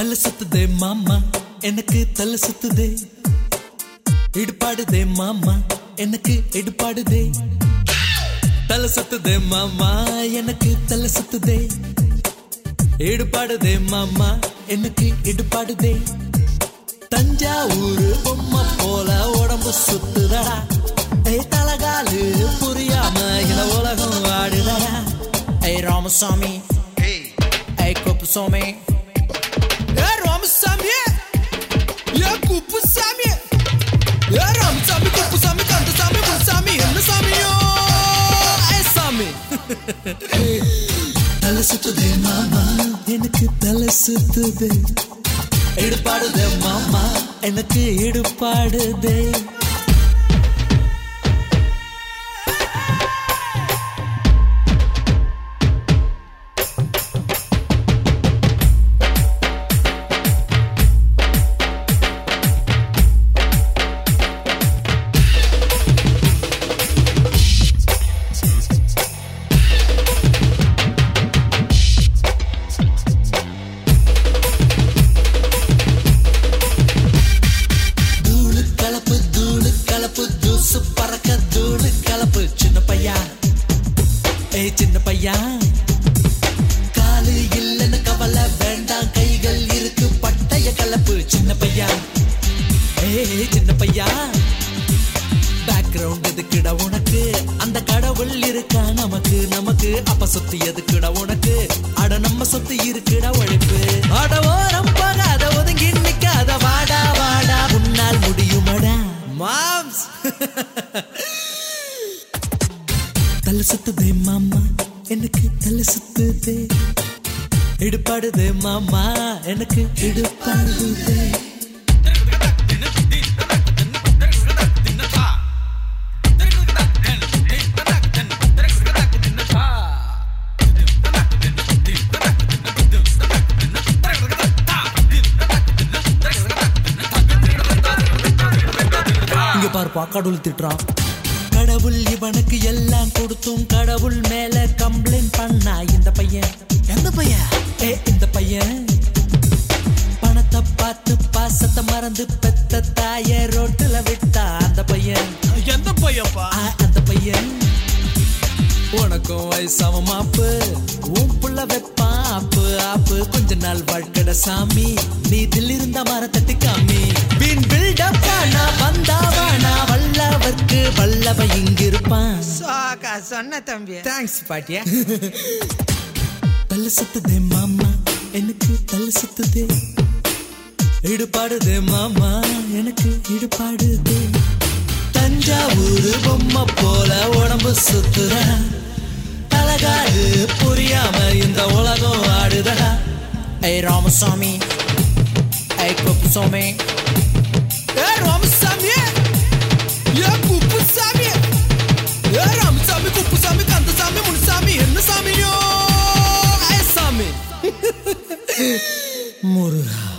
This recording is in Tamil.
தலை சுத்துதே மாமா எனக்கு தலை சுத்துதே இடுப்பாடுதே மாமா எனக்கு இடுப்பாடுதே தலை சுத்துதே மாமா எனக்கு தலை சுத்துதே இடுப்பாடுதே மாமா எனக்கு இடுப்பாடுதே தஞ்சாவூர் பொம்மை போல உடம்பு சுத்துதடா ஏய் தலகாலு புரியாம இந்த உலகம் ஆடுதடா ஏய் ராமசாமி ஏய் குப்புசாமி ஏய் ராமசாமி ஏய் குப்புசாமி ஏய் ராமசாமி குப்புசாமி கந்தசாமி குப்புசாமி என்ன சாமியோ ஏய் சாமி தலை சுத்துதே மாமா எனக்கு தலை சுத்துதே இடுப்பாடுதே மாமா எனக்கு இடுப்பாடுதே தூளு கலப்பு தூளு கலப்பு தூசு பறக்க தூளு கலப்பு சின்ன பையா ஏய் சின்ன பையா காலு இல்லைன்னு கவலை வேண்டாம் கைகள் இருக்கு பட்டய கலப்பு சின்ன பையா ஏய் சின்ன பையா பேக்ரவுண்ட் எதுக்குடா உனக்கு அந்த கடவுள் இருக்கா நமக்கு நமக்கு அப்ப சொத்து எதுக்குடா உனக்கு அட நம்ம சொத்து இருக்குடா உழைப்பு அட ஓரம் போகாத ஒதுங்கி நிக்காத வாடா வாடா உன்னால் முடியுமடா மாம்ஸ் தலை சுத்துதே மாமா எனக்கு தலை சுத்துதே இடுப்பாடுதே மாமா எனக்கு இடுப்பாடுதே இங்க பாருப்பா கடவுள் திட்டுறான் கடவுள் இவனுக்கு எல்லாம் கொடுத்தும் கடவுள் மேல கம்ப்ளைண்ட் பண்ணா இந்த பையன் எந்த பையன் ஏ இந்த பையன் பணத்தை பார்த்து பாசத்தை மறந்து பெத்த தாய ரோட்டுல விட்டா அந்த பையன் எந்த பையன்ப்பா ஆ, அந்த பையன் உனக்கும் வயசாம மாப்பு உன் புள்ள வைப்பான் ஆப்பு ஆப்பு கொஞ்ச நாள் வாழ்க்கட சாமி நீ தில்லிருந்த மரத்தட்டு காமி வீண் பில்டப் ஆனா வந்தாவானா வல்லவர்க்கு வல்லவ இங்கிருப்பான் சாக்கா சொன்ன தம்பி தேங்க்ஸ் பாட்டியா தலை சுத்துதே மாமா எனக்கு தலை சுத்துதே இடுபாடுதே மாமா எனக்கு இடுபாடுதே தஞ்சாவூர் பொம்மை போல உடம்பு சுத்துறா அழகாடு புரியாம இந்த உலகம் ஆடுதடா ஏய் ராமசாமி ஏய் குப்புசாமி ஏய் ராமசாமி ஏய் குப்புசாமி ஏ ராமசாமி குப்புசாமி கந்தசாமி முனுசாமி என்ன சாமியோ ஐ சாமி முருகா